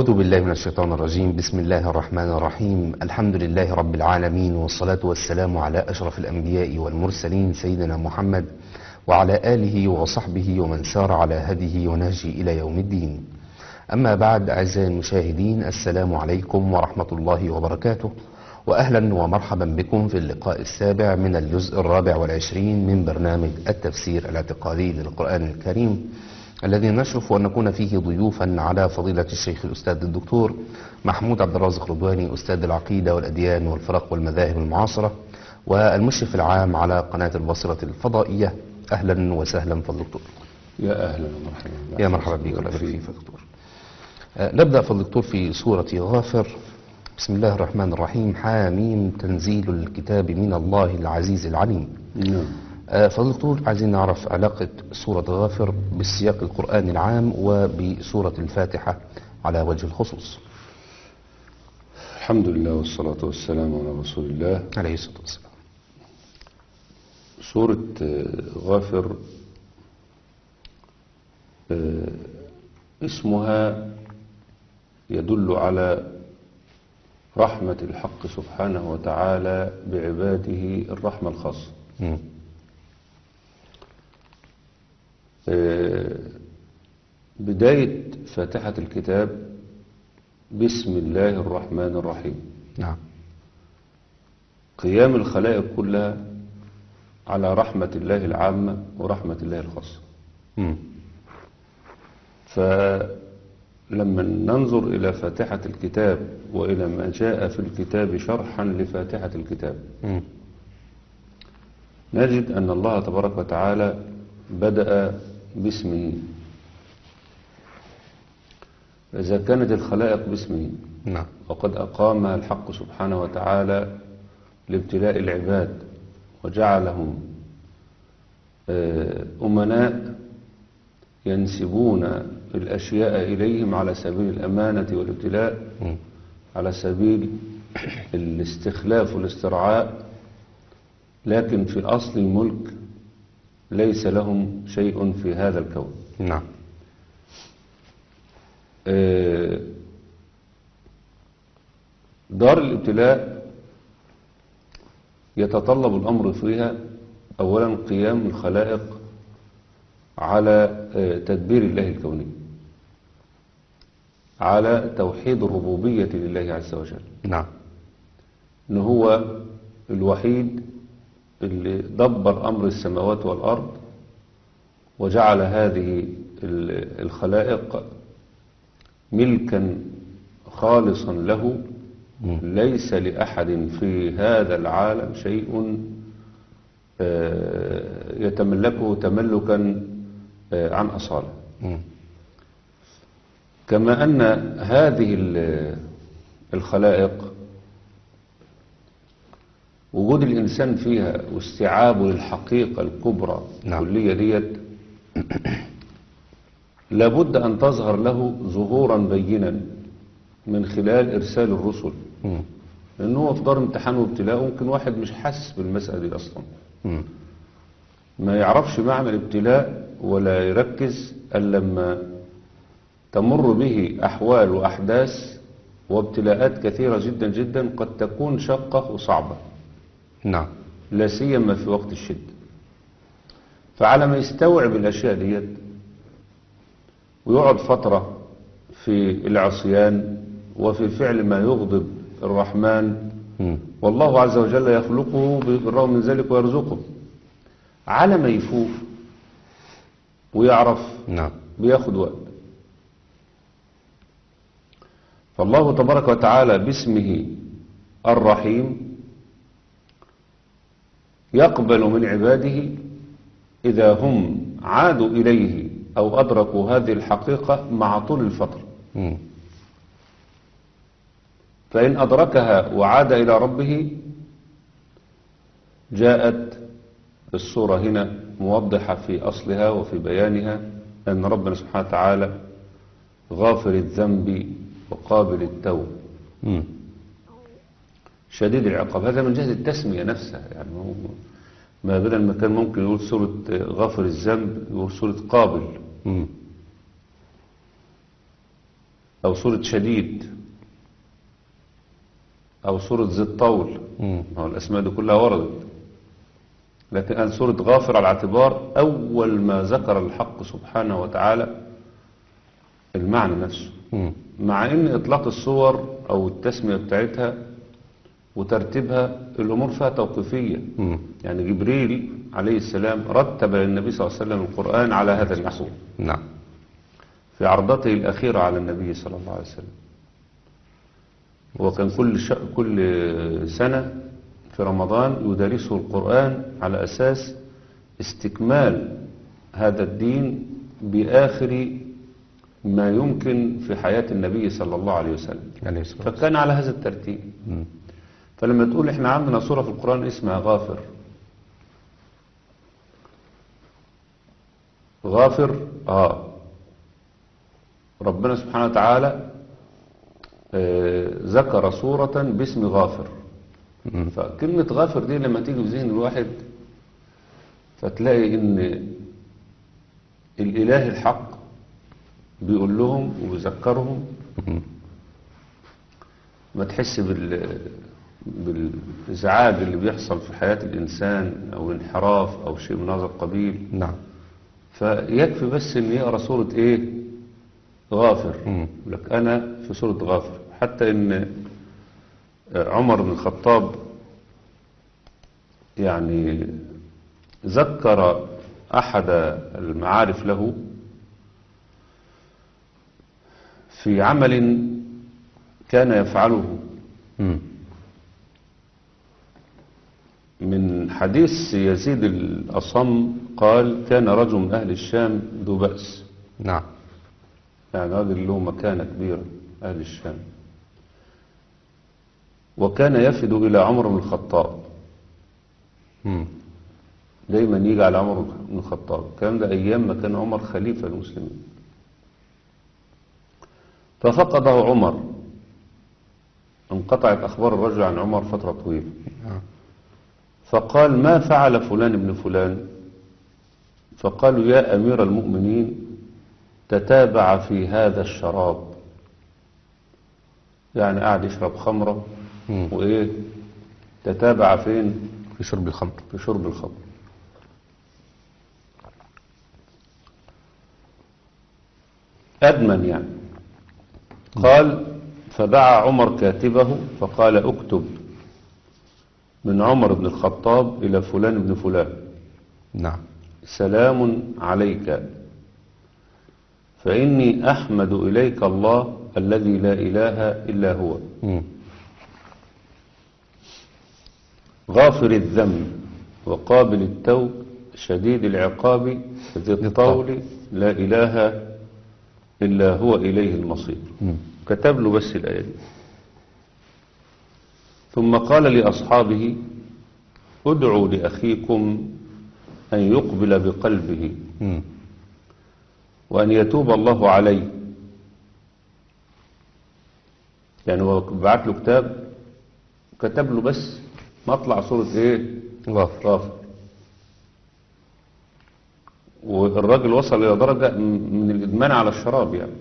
أعوذ بالله من الشيطان الرجيم بسم الله الرحمن الرحيم الحمد لله رب العالمين والصلاة والسلام على أشرف الأنبياء والمرسلين سيدنا محمد وعلى آله وصحبه ومن سار على هديه ونهجه إلى يوم الدين أما بعد أعزائي المشاهدين السلام عليكم ورحمة الله وبركاته وأهلا ومرحبا بكم في اللقاء السابع من الجزء الرابع والعشرين من برنامج التفسير الاعتقادي للقرآن الكريم الذي نشرف أن نكون فيه ضيوفا على فضيلة الشيخ الأستاذ الدكتور محمود عبد الرازق رضواني أستاذ العقيدة والأديان والفرق والمذاهب المعاصرة والمشرف العام على قناة البصرة الفضائية أهلا وسهلا فالدكتور يا اهلا ومرحبا يا مرحبا بك الله يبارك فيك يا دكتور آه، نبدأ فالدكتور في سورة غافر بسم الله الرحمن الرحيم حاميم تنزيل الكتاب من الله العزيز العليم نعم آه، فالدكتور عايزين نعرف علاقة سورة غافر بالسياق القرآني العام وبسورة الفاتحة على وجه الخصوص الحمد لله والصلاة والسلام على رسول الله عليه الصلاة والسلام سورة آه، غافر آه، اسمها يدل على رحمة الحق سبحانه وتعالى بعباده الرحمة الخاصة مم. آه، بداية فاتحة الكتاب بسم الله الرحمن الرحيم نعم قيام الخلائق كلها على رحمة الله العامة ورحمة الله الخاصة مم. فلما ننظر إلى فاتحة الكتاب وإلى ما جاء في الكتاب شرحا لفاتحة الكتاب مم. نجد أن الله تبارك وتعالى بدأ باسمه إذا كانت الخلائق باسمه نعم وقد أقامها الحق سبحانه وتعالى لابتلاء العباد وجعلهم آه، أمناء ينسبون الأشياء إليهم على سبيل الأمانة والابتلاء مم. على سبيل الاستخلاف والاسترعاء لكن في أصل الملك ليس لهم شيء في هذا الكون نعم آه، دار الابتلاء يتطلب الأمر فيها أولا قيام الخلائق على آه، تدبير الله الكوني على توحيد الربوبية لله عز وجل نعم ان هو الوحيد اللي دبر امر السماوات والارض وجعل هذه ال- الخلائق ملكا خالصا له ليس لاحد في هذا العالم شيء آه، يتملكه تملكا آه، عن اصاله مم. كما أن هذه ال- الخلائق وجود الإنسان فيها واستيعابه للحقيقة الكبرى نعم. الكلية ديت لابد أن تظهر له ظهورا بينا من خلال إرسال الرسل مم. لأنه هو في دار امتحان وابتلاء ممكن واحد مش حاسس بالمسألة دي أصلا مم. ما يعرفش معنى الابتلاء ولا يركز إلا لما تمر به أحوال وأحداث وابتلاءات كثيرة جدا جدا قد تكون شاقة وصعبة نعم لا سيما في وقت الشدة فعلى ما يستوعب الأشياء ديت ويقعد فترة في العصيان وفي فعل ما يغضب الرحمن مم. والله عز وجل يخلقه بالرغم من ذلك ويرزقه على ما يفوق ويعرف نعم بياخد وقت فالله تبارك وتعالى باسمه الرحيم يقبل من عباده إذا هم عادوا إليه أو أدركوا هذه الحقيقة مع طول الفترة مم. فإن أدركها وعاد إلى ربه جاءت الصورة هنا موضحة في أصلها وفي بيانها أن ربنا سبحانه وتعالى غافر الذنب وقابل التوب مم. شديد العقاب هذا من جهة التسمية نفسها يعني هو ما بدل ما كان ممكن يقول سورة غافر الذنب يقول سورة قابل مم. أو سورة شديد أو سورة ذي الطول مم. أو الأسماء دي كلها وردت لكن أن سورة غافر على اعتبار أول ما ذكر الحق سبحانه وتعالى المعنى نفسه مم. مع ان اطلاق الصور او التسمية بتاعتها وترتيبها الامور فيها توقيفية مم. يعني جبريل عليه السلام رتب للنبي صلى الله عليه وسلم القرآن على هذا النحو نعم في عرضته الأخيرة على النبي صلى الله عليه وسلم وكان كل ش... كل سنة في رمضان يدرسه القرآن على أساس استكمال هذا الدين بآخر ما يمكن في حياة النبي صلى الله عليه وسلم عليه الصلاة والسلام فكان على هذا الترتيب مم. فلما تقول احنا عندنا سورة في القرآن اسمها غافر غافر اه ربنا سبحانه وتعالى آه ذكر سورة باسم غافر مم. فكلمة غافر دي لما تيجي في ذهن الواحد فتلاقي ان الاله الحق بيقول لهم وبيذكرهم مم. ما تحس بال بالإزعاج اللي بيحصل في حياة الإنسان أو انحراف أو شيء من هذا القبيل نعم فيكفي بس إن يقرأ سورة إيه غافر مم. يقول لك أنا في سورة غافر حتى إن عمر بن الخطاب يعني ذكر أحد المعارف له في عمل كان يفعله مم. من حديث يزيد الأصم قال كان رجل من أهل الشام ذو بأس نعم يعني راجل له مكانة كبيرة أهل الشام وكان يفد إلى عمر بن الخطاب مم. دايما يجي على عمر بن الخطاب الكلام ده أيام ما كان عمر خليفة المسلمين ففقده عمر انقطعت أخبار الرجل عن عمر فترة طويلة نعم. فقال ما فعل فلان ابن فلان فقالوا يا أمير المؤمنين تتابع في هذا الشراب يعني قاعد يشرب خمرة مم. وإيه تتابع فين في شرب الخمر في شرب الخمر أدمن يعني قال فدعا عمر كاتبه فقال اكتب من عمر بن الخطاب إلى فلان بن فلان نعم سلام عليك فإني أحمد إليك الله الذي لا إله إلا هو مم. غافر الذنب وقابل التوب شديد العقاب ذي الطول لا إله إلا هو إليه المصير مم. كتب له بس الآية دي ثم قال لأصحابه ادعوا لأخيكم أن يقبل بقلبه مم. وأن يتوب الله عليه يعني هو بعت له كتاب كتب له بس مطلع صورة ايه غافر غافر والراجل وصل إلى درجة م- من الإدمان على الشراب يعني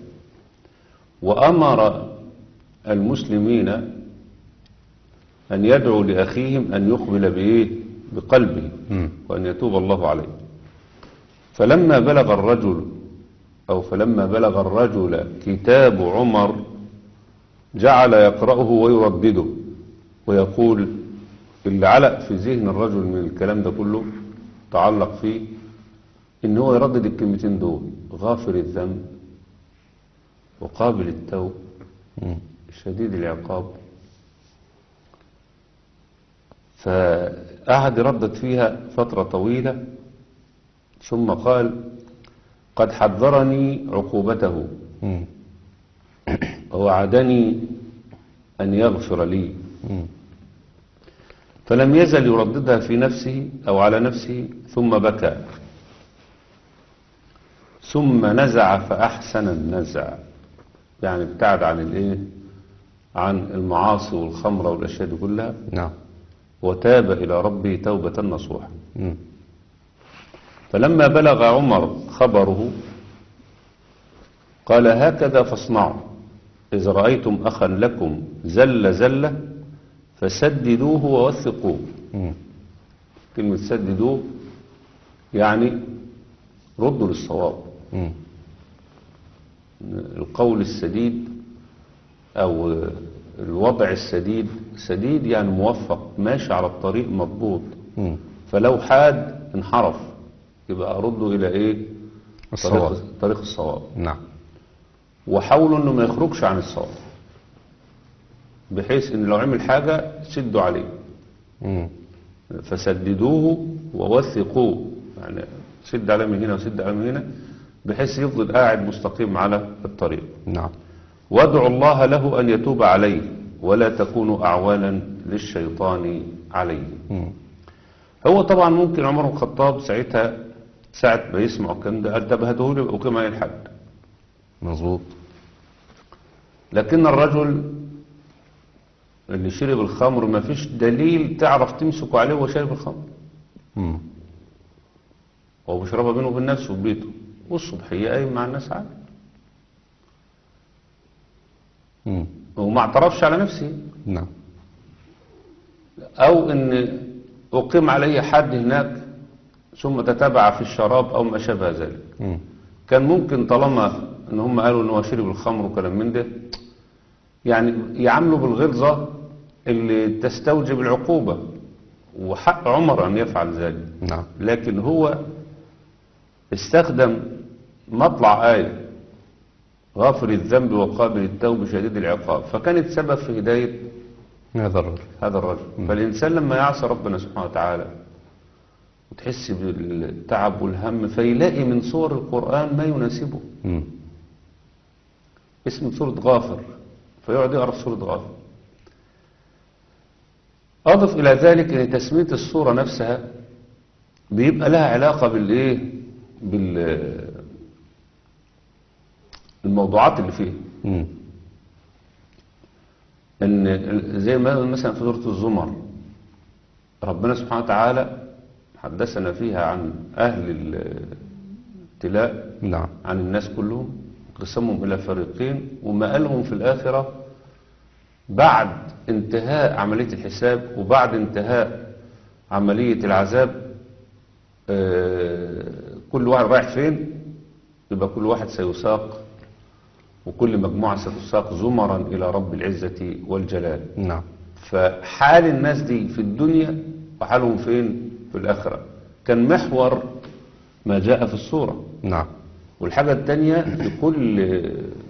وأمر المسلمين أن يدعوا لأخيهم أن يقبل بإيه بقلبه مم. وأن يتوب الله عليه فلما بلغ الرجل أو فلما بلغ الرجل كتاب عمر جعل يقرأه ويردده ويقول اللي علق في ذهن الرجل من الكلام ده كله تعلق فيه ان هو يردد الكلمتين دول غافر الذنب وقابل التوب مم. شديد العقاب فقعد يردد فيها فترة طويلة ثم قال قد حذرني عقوبته مم. ووعدني أن يغفر لي مم. فلم يزل يرددها في نفسه أو على نفسه ثم بكى ثم نزع فأحسن النزع يعني ابتعد عن الايه عن المعاصي والخمر والأشياء دي كلها نعم وتاب إلى ربه توبة نصوحا مم. فلما بلغ عمر خبره قال هكذا فاصنعوا إذا رأيتم أخا لكم زل زلة فسددوه ووثقوه مم. كلمة سددوه يعني ردوا للصواب مم. القول السديد أو الوضع السديد سديد يعني موفق ماشي على الطريق مضبوط مم. فلو حاد انحرف يبقى أرده إلى إيه الصواب. طريق, طريق الصواب نعم وحاولوا انه ما يخرجش عن الصواب بحيث ان لو عمل حاجة شدوا عليه مم. فسددوه ووثقوه يعني سد عليه من هنا وسد عليه من هنا بحيث يفضل قاعد مستقيم على الطريق نعم وادعوا الله له أن يتوب عليه ولا تكونوا أعوانا للشيطان عليه مم. هو طبعا ممكن عمر بن الخطاب ساعتها ساعة ما يسمع الكلام ده قال ده بهدهولي وكما عليه الحد مظبوط لكن الرجل اللي شرب الخمر ما فيش دليل تعرف تمسكه عليه وهو شارب الخمر مم. هو بيشربها بينه وبين نفسه في بيته والصبحية قايم مع الناس عادي مم. وما اعترفش على نفسه نعم أو إن أقيم عليه حد هناك ثم تتابع في الشراب أو ما شابه ذلك مم. كان ممكن طالما إن هم قالوا إن هو شرب الخمر وكلام من ده يعني يعاملوا بالغلظة اللي تستوجب العقوبة وحق عمر أن يفعل ذلك نعم لكن هو استخدم مطلع آية غافر الذنب وقابل التوب شديد العقاب فكانت سبب في هداية هذا الرجل هذا الرجل فالإنسان لما يعصى ربنا سبحانه وتعالى وتحس بالتعب والهم فيلاقي من صور القرآن ما يناسبه مم. اسم سورة غافر فيقعد يقرأ في سورة غافر أضف إلى ذلك أن تسمية السورة نفسها بيبقى لها علاقة بالإيه بال الموضوعات اللي فيها مم. ان زي ما مثلا في سوره الزمر ربنا سبحانه وتعالى حدثنا فيها عن اهل الابتلاء نعم عن الناس كلهم قسمهم الى فريقين ومآلهم في الاخره بعد انتهاء عمليه الحساب وبعد انتهاء عمليه العذاب آه، كل واحد رايح فين يبقى كل واحد سيساق وكل مجموعه ستساق زمرا الى رب العزه والجلال نعم فحال الناس دي في الدنيا وحالهم فين في الآخرة كان محور ما جاء في السورة نعم والحاجة التانية في كل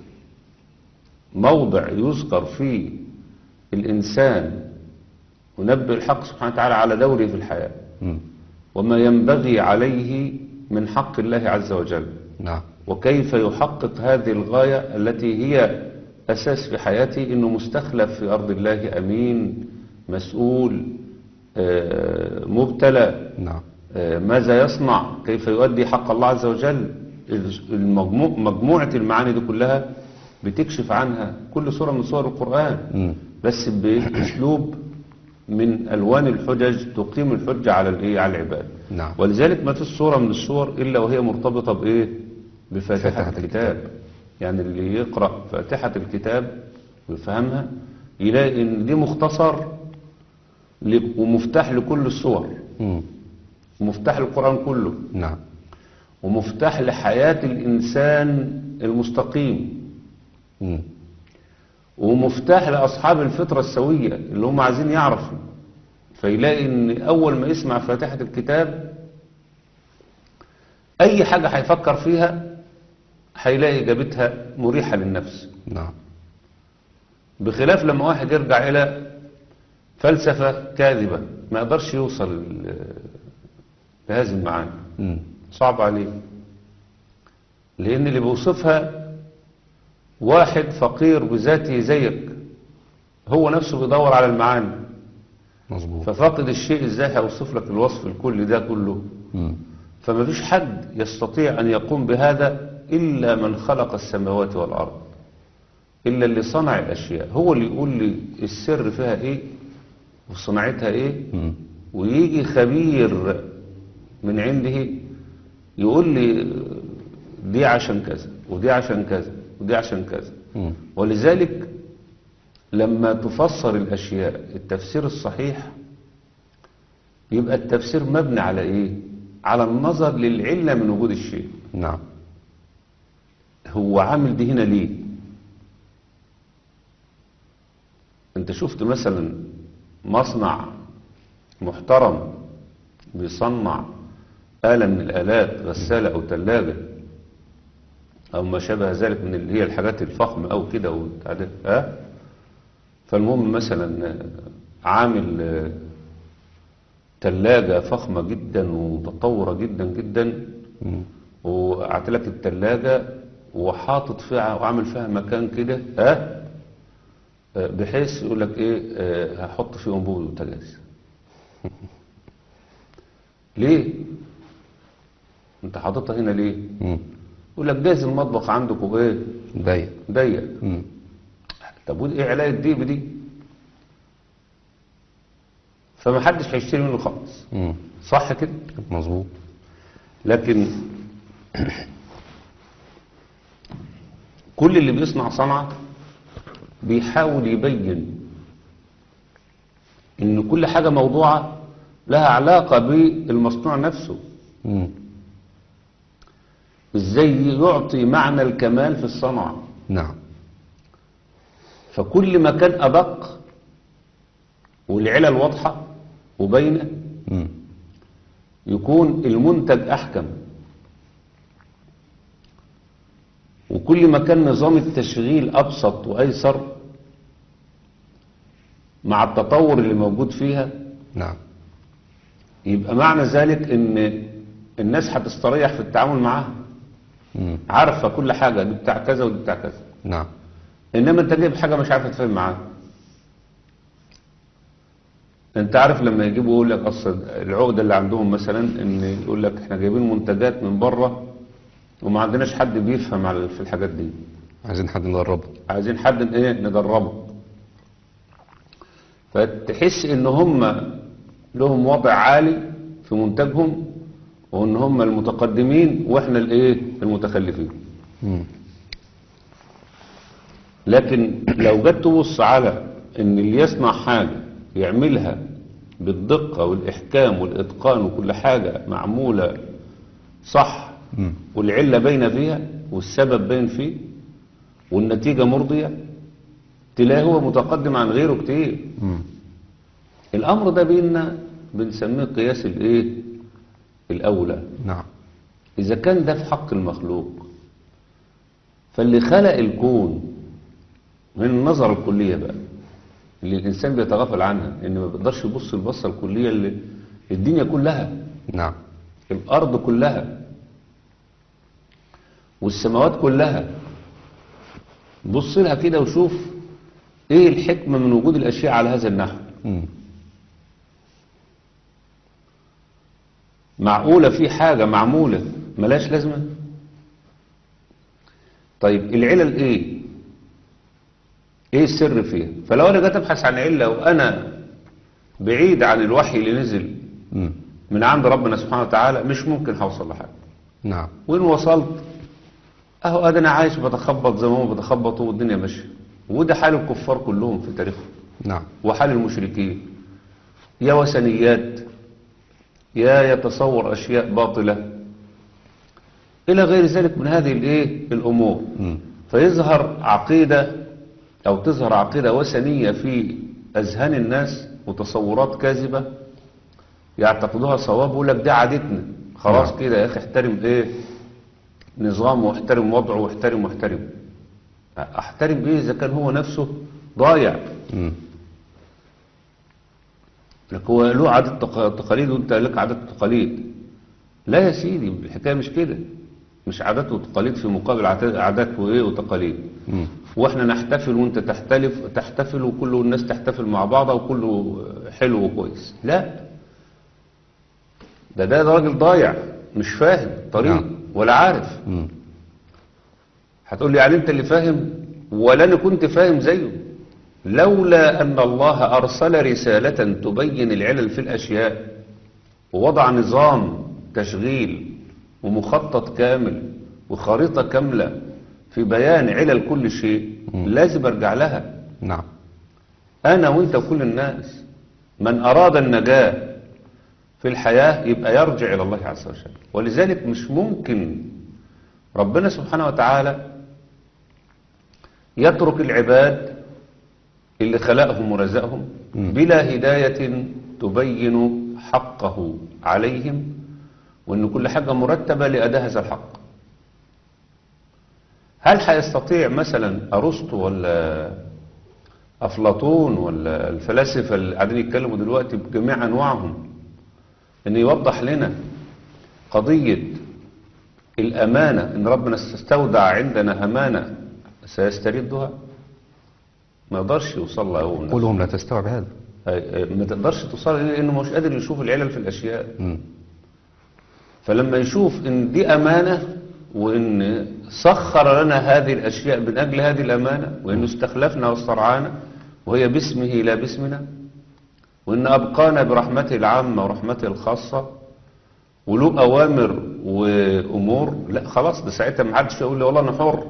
موضع يذكر فيه الإنسان ونبه الحق سبحانه وتعالى على دوره في الحياة مم. وما ينبغي عليه من حق الله عز وجل نعم وكيف يحقق هذه الغاية التي هي أساس في حياته أنه مستخلف في أرض الله أمين مسؤول آه، مبتلى نعم آه، ماذا يصنع كيف يؤدي حق الله عز وجل المجموع مجموعة المعاني دي كلها بتكشف عنها كل سورة من سور القرآن مم. بس بأسلوب من ألوان الحجج تقيم الحجة على الإيه على العباد نعم ولذلك ما فيش صورة من الصور إلا وهي مرتبطة بإيه بفاتحة فاتحة الكتاب يعني اللي يقرأ فاتحة الكتاب ويفهمها يلاقي إن دي مختصر ل- ومفتاح لكل الصور مم. ومفتاح القرآن كله نعم ومفتاح لحياة الإنسان المستقيم مم. ومفتاح لأصحاب الفطرة السوية اللي هم عايزين يعرفوا فيلاقي ان أول ما يسمع فاتحة الكتاب أي حاجة هيفكر فيها هيلاقي إجابتها مريحة للنفس نعم بخلاف لما واحد يرجع إلى فلسفة كاذبة ما يقدرش يوصل ل- لهذه المعاني مم. صعب عليه لأن اللي بيوصفها واحد فقير بذاته زيك هو نفسه بيدور على المعاني مظبوط ففاقد الشيء ازاي هيوصف لك الوصف الكلي ده كله مم. فما فيش حد يستطيع أن يقوم بهذا إلا من خلق السماوات والأرض إلا اللي صنع الأشياء هو اللي يقول لي السر فيها إيه وصناعتها إيه مم. ويجي خبير من عنده يقول لي دي عشان كذا ودي عشان كذا ودي عشان كذا مم. ولذلك لما تفسر الأشياء التفسير الصحيح يبقى التفسير مبني على إيه؟ على النظر للعلة من وجود الشيء نعم هو عامل دي هنا ليه انت شفت مثلا مصنع محترم بيصنع آلة من الآلات غسالة أو ثلاجة أو ما شابه ذلك من اللي هي الحاجات الفخمة أو كده وبتاع ده، ها فالمهم مثلا آه، عامل آه، ثلاجة فخمة جدا ومتطورة جدا جدا مم. وقعت لك التلاجة وحاطط فيها وعامل فيها مكان كده ها آه، بحيث يقول لك ايه آه، هحط فيه انبوب بوتاجاز ليه انت حاططها هنا ليه مم. يقول لك جايز المطبخ عندكم ايه ضيق ضيق مم. طب ودي ايه علاج دي بدي فما حدش هيشتري منه خالص مم. صح كده مظبوط لكن كل اللي بيصنع صنعة بيحاول يبين ان كل حاجة موضوعة لها علاقة بالمصنوع نفسه مم. ازاي يعطي معنى الكمال في الصنعة نعم فكل ما كان ادق والعلل واضحة وبينة مم. يكون المنتج احكم وكل ما كان نظام التشغيل ابسط وايسر مع التطور اللي موجود فيها نعم يبقى معنى ذلك ان الناس هتستريح في التعامل معاها مم. عارفه كل حاجه دي بتاع كذا ودي بتاع كذا نعم انما انت جايب حاجه مش عارف تتفاهم معاها انت عارف لما يجيبوا يقول لك اصل العقده اللي عندهم مثلا ان يقول لك احنا جايبين منتجات من بره وما عندناش حد بيفهم على في الحاجات دي عايزين حد ندربه عايزين حد ايه ندربه فتحس ان هم لهم وضع عالي في منتجهم وان هم المتقدمين واحنا الايه المتخلفين مم. لكن لو جيت تبص على ان اللي يصنع حاجة يعملها بالدقة والإحكام والإتقان وكل حاجة معمولة صح مم. والعلة باينة فيها والسبب باين فيه والنتيجة مرضية تلاقيه هو متقدم عن غيره كتير مم. الأمر ده بينا بنسميه قياس الإيه الأولى نعم إذا كان ده في حق المخلوق فاللي خلق الكون من النظرة الكلية بقى اللي الإنسان بيتغافل عنها إن ما بيقدرش يبص البصة الكلية اللي الدنيا كلها نعم الأرض كلها والسماوات كلها بص لها كده وشوف إيه الحكمة من وجود الأشياء على هذا النحو مم. معقولة في حاجة معمولة ملاش لازمة طيب العلل ايه ايه السر فيها فلو انا جيت ابحث عن علة وانا بعيد عن الوحي اللي نزل مم. من عند ربنا سبحانه وتعالى مش ممكن هوصل لحاجة نعم وين وصلت اهو ادي انا عايش بتخبط زي ما هم بتخبطوا والدنيا ماشيه وده حال الكفار كلهم في تاريخهم نعم وحال المشركين يا وثنيات يا يتصور أشياء باطلة إلى غير ذلك من هذه الإيه الأمور مم. فيظهر عقيدة أو تظهر عقيدة وثنية في أذهان الناس وتصورات كاذبة يعتقدوها صواب ويقول لك ده عادتنا خلاص نعم. كده يا أخي احترم إيه نظامه واحترم وضعه واحترم واحترم احترم إيه إذا كان هو نفسه ضايع مم. لك هو له عادة تق- تقاليد وانت لك عادات وتقاليد لا يا سيدي الحكاية مش كده مش عادات وتقاليد في مقابل عت- عادات وايه وتقاليد مم. واحنا نحتفل وانت تحتلف تحتفل وكل الناس تحتفل مع بعضها وكله حلو وكويس لا ده ده راجل ضايع مش فاهم طريق نعم. ولا عارف مم. هتقول لي يعني انت اللي فاهم ولا انا كنت فاهم زيه لولا ان الله ارسل رسالة تبين العلل في الاشياء ووضع نظام تشغيل ومخطط كامل وخريطة كاملة في بيان علل كل شيء لازم ارجع لها نعم انا وانت وكل الناس من اراد النجاة في الحياة يبقى يرجع الى الله عز وجل ولذلك مش ممكن ربنا سبحانه وتعالى يترك العباد اللي خلقهم ورزقهم بلا هداية تبين حقه عليهم وان كل حاجة مرتبة لأداء هذا الحق هل هيستطيع مثلا أرسطو ولا أفلاطون ولا الفلاسفة اللي قاعدين يتكلموا دلوقتي بجميع أنواعهم أن يوضح لنا قضية الأمانة أن ربنا استودع عندنا أمانة سيستردها ما يقدرش يوصل لها هو نفسه. قولهم لا تستوعب هذا ما تقدرش توصل إليه لأنه مش قادر يشوف العلل في الأشياء مم. فلما يشوف ان دي امانة وان سخر لنا هذه الاشياء من اجل هذه الامانة وانه استخلفنا واسترعانا وهي باسمه لا باسمنا وان ابقانا برحمته العامة ورحمته الخاصة وله اوامر وامور لا خلاص ده ساعتها ما حدش يقول لي والله انا حر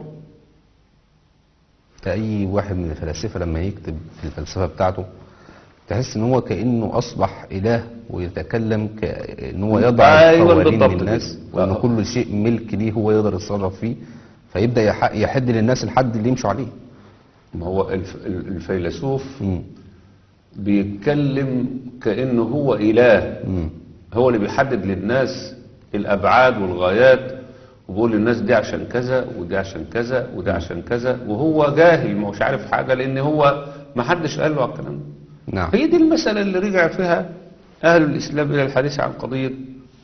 أي واحد من الفلاسفة لما يكتب في الفلسفة بتاعته تحس ان هو كأنه أصبح إله ويتكلم كأن هو يضع أيوة القوانين بالضبط للناس كده. وأن آه. كل شيء ملك ليه هو يقدر يتصرف فيه فيبدأ يح- يحد للناس الحد اللي يمشوا عليه ما هو الف- الفيلسوف مم. بيتكلم كأنه هو إله مم. هو اللي بيحدد للناس الأبعاد والغايات وبيقول للناس دي عشان كذا ودي عشان كذا ودي عشان كذا وهو جاهل ما هوش عارف حاجة لأن هو ما حدش قال له على الكلام ده نعم هي دي المسألة اللي رجع فيها أهل الإسلام إلى الحديث عن قضية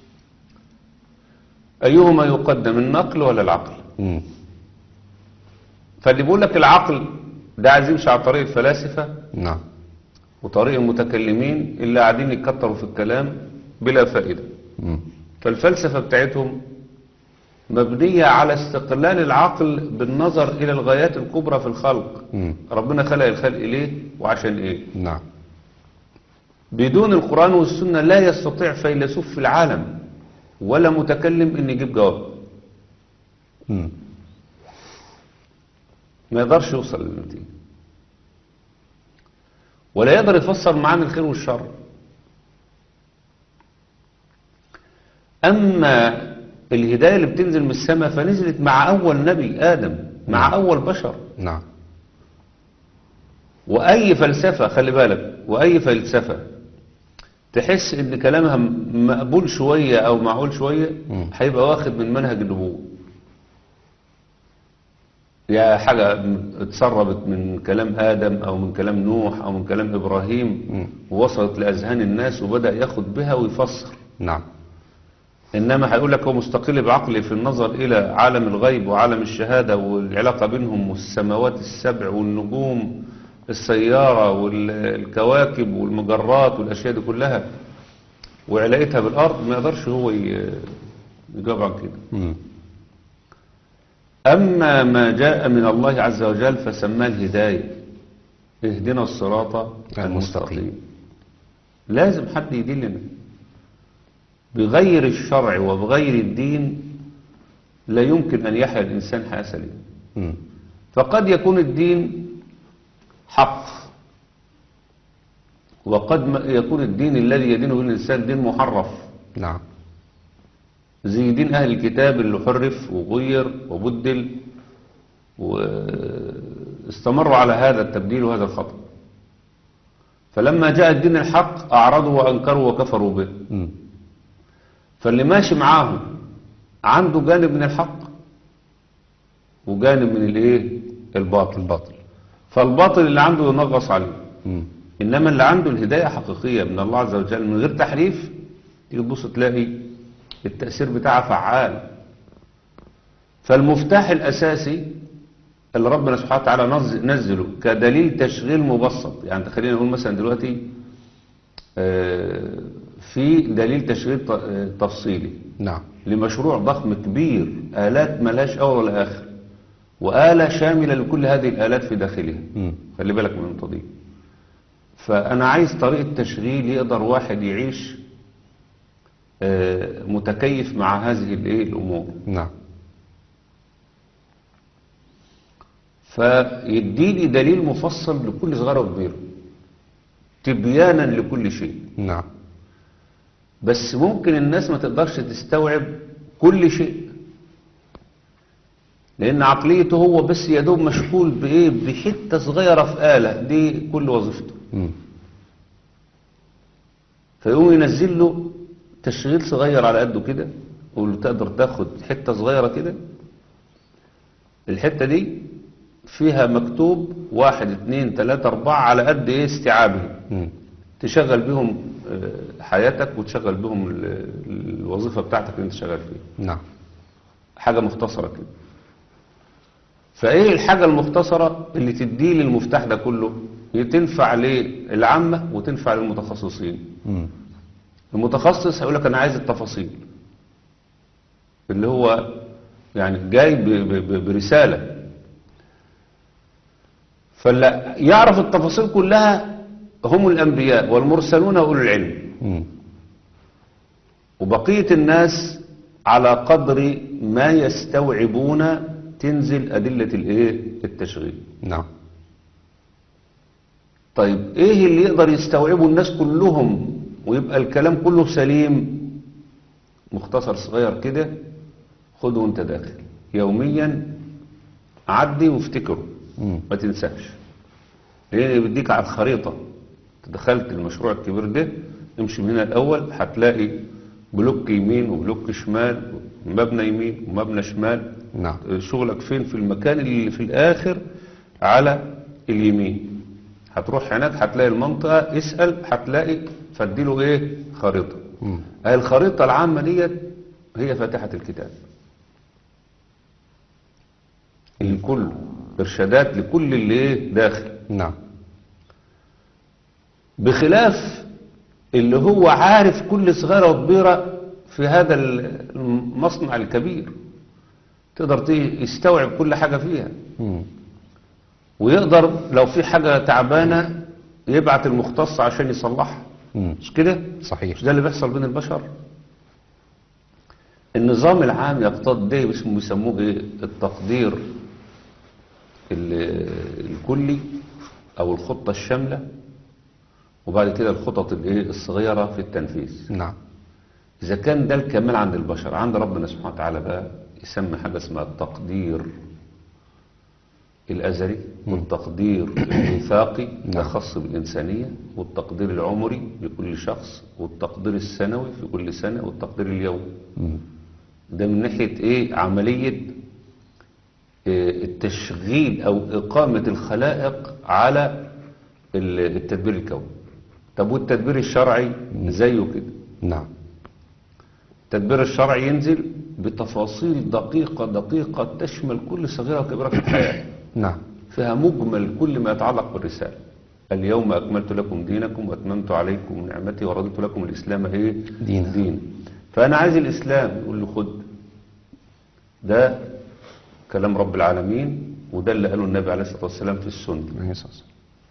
أيهما يقدم النقل ولا العقل مم. فاللي بيقول لك العقل ده عايز يمشي على طريق الفلاسفة نعم وطريق المتكلمين اللي قاعدين يكتروا في الكلام بلا فائدة مم. فالفلسفة بتاعتهم مبنية على استقلال العقل بالنظر إلى الغايات الكبرى في الخلق مم. ربنا خلق الخلق ليه وعشان إيه نعم بدون القرآن والسنة لا يستطيع فيلسوف في العالم ولا متكلم إن يجيب جواب مم. ما يقدرش يوصل للنتيجة ولا يقدر يفسر معاني الخير والشر أما الهداية اللي بتنزل من السماء فنزلت مع أول نبي آدم مع أول بشر نعم وأي فلسفة خلي بالك وأي فلسفة تحس إن كلامها م- مقبول شوية أو معقول شوية مم. هيبقى واخد من منهج النبوة يا حاجة م- اتسربت من كلام آدم أو من كلام نوح أو من كلام إبراهيم مم. ووصلت لأذهان الناس وبدأ ياخد بها ويفسر نعم إنما هيقول لك هو مستقل بعقله في النظر إلى عالم الغيب وعالم الشهادة والعلاقة بينهم والسماوات السبع والنجوم السيارة والكواكب والمجرات والأشياء دي كلها وعلاقتها بالأرض ما يقدرش هو ي- يجاوب عن كده مم. أما ما جاء من الله عز وجل فسماه الهداية اهدنا الصراط المستقيم. المستقيم لازم حد يدلنا بغير الشرع وبغير الدين لا يمكن أن يحيا الإنسان حياة سليمة مم. فقد يكون الدين حق وقد ما- يكون الدين الذي يدينه به الإنسان دين محرف نعم زي دين أهل الكتاب اللي حرف وغير وبدل واستمروا على هذا التبديل وهذا الخطأ فلما جاء الدين الحق أعرضوا وأنكروا وكفروا به مم. فاللي ماشي معاهم عنده جانب من الحق وجانب من الايه الباطل الباطل فالباطل اللي عنده ينغص عليه مم. انما اللي عنده الهدايه حقيقيه من الله عز وجل من غير تحريف تيجي تبص تلاقي التاثير بتاعها فعال فالمفتاح الاساسي اللي ربنا سبحانه وتعالى نز- نزله كدليل تشغيل مبسط يعني خلينا نقول مثلا دلوقتي آه، في دليل تشغيل ت- آه، تفصيلي نعم لمشروع ضخم كبير آلات ملاش أول ولا آخر وآلة شاملة لكل هذه الآلات في داخلها مم. خلي بالك من النقطة دي فأنا عايز طريقة تشغيل يقدر واحد يعيش آه، متكيف مع هذه الإيه الأمور نعم فيديني دليل مفصل لكل صغيرة وكبيرة تبيانا لكل شيء نعم بس ممكن الناس ما تقدرش تستوعب كل شيء لان عقليته هو بس يا دوب مشغول بايه بحته صغيره في اله دي كل وظيفته مم. فيقوم ينزل له تشغيل صغير على قده كده يقول له تقدر تاخد حته صغيره كده الحته دي فيها مكتوب واحد اتنين تلاتة اربعة على قد ايه استيعابه مم. تشغل بهم آه، حياتك وتشغل بهم ال- الوظيفة بتاعتك اللي انت شغال فيها نعم حاجة مختصرة كده فايه الحاجة المختصرة اللي تدي لي المفتاح ده كله هي تنفع للعامة وتنفع للمتخصصين مم. المتخصص هيقول لك انا عايز التفاصيل اللي هو يعني جاي ب- ب- ب- برسالة فلا يعرف التفاصيل كلها هم الأنبياء والمرسلون وأولو العلم مم. وبقية الناس على قدر ما يستوعبون تنزل أدلة الإيه؟ التشغيل نعم طيب إيه اللي يقدر يستوعبه الناس كلهم ويبقى الكلام كله سليم مختصر صغير كده خده وانت داخل يوميا عدي وافتكره مم. ما تنساش لان بيديك على الخريطة دخلت المشروع الكبير ده امشي من هنا الاول هتلاقي بلوك يمين وبلوك شمال مبنى يمين ومبنى شمال نعم شغلك فين في المكان اللي في الاخر على اليمين هتروح هناك هتلاقي المنطقة اسأل هتلاقي فاديله ايه خريطة مم. هاي الخريطة العامة ديت هي فاتحة الكتاب الكل ارشادات لكل اللي ايه داخل نعم بخلاف اللي هو عارف كل صغيرة وكبيرة في هذا المصنع الكبير تقدر ت- يستوعب كل حاجة فيها مم. ويقدر لو في حاجة تعبانة يبعت المختص عشان يصلحها مم. مش كده؟ صحيح مش ده اللي بيحصل بين البشر النظام العام يقتضي ده اسمه بيسموه ايه التقدير ال- الكلي او الخطة الشاملة وبعد كده الخطط الايه الصغيرة في التنفيذ نعم اذا كان ده الكمال عند البشر عند ربنا سبحانه وتعالى بقى يسمى حاجة اسمها التقدير الأزلي والتقدير الميثاقي ده نعم. خاص بالإنسانية والتقدير العمري لكل شخص والتقدير السنوي في كل سنة والتقدير اليومي مم. ده من ناحية إيه عملية إيه التشغيل أو إقامة الخلائق على ال- التدبير الكوني طب والتدبير الشرعي زيه كده نعم التدبير الشرعي ينزل بتفاصيل دقيقة دقيقة تشمل كل صغيرة وكبيرة في الحياة نعم فيها مجمل كل ما يتعلق بالرسالة اليوم أكملت لكم دينكم وأتممت عليكم نعمتي ورضيت لكم الإسلام إيه دينا. دين فأنا عايز الإسلام يقول له خد ده كلام رب العالمين وده اللي قاله النبي عليه الصلاة والسلام في السنة عليه الصلاة والسلام.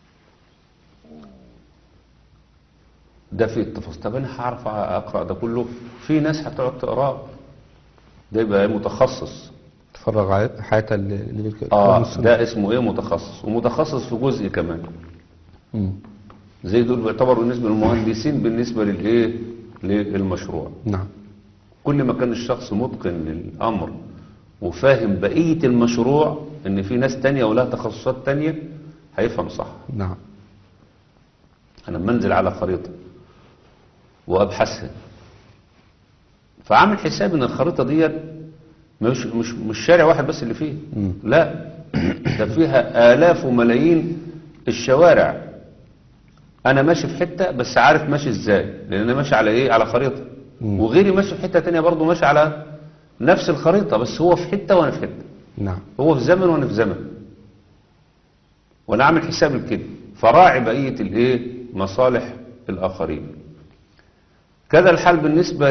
ده في التفاصيل طب أنا هعرف أقرأ ده كله في ناس هتقعد تقراه ده يبقى متخصص تفرغ على حياة اللي بالك- اه ده اسمه ايه متخصص ومتخصص في جزء كمان مم. زي دول بيعتبروا بالنسبه للمهندسين بالنسبه للايه للمشروع نعم كل ما كان الشخص متقن للامر وفاهم بقيه المشروع ان في ناس تانية ولها تخصصات تانية هيفهم صح نعم انا منزل على خريطه وابحثها فعامل حساب ان الخريطه ديت مش مش مش شارع واحد بس اللي فيه مم. لا ده فيها الاف وملايين الشوارع انا ماشي في حته بس عارف ماشي ازاي لان انا ماشي على ايه على خريطه مم. وغيري ماشي في حته تانية برضه ماشي على نفس الخريطه بس هو في حته وانا في حته نعم هو في زمن وانا في زمن وانا عامل حساب الكده فراعي بقيه الايه مصالح الاخرين كذا الحال بالنسبه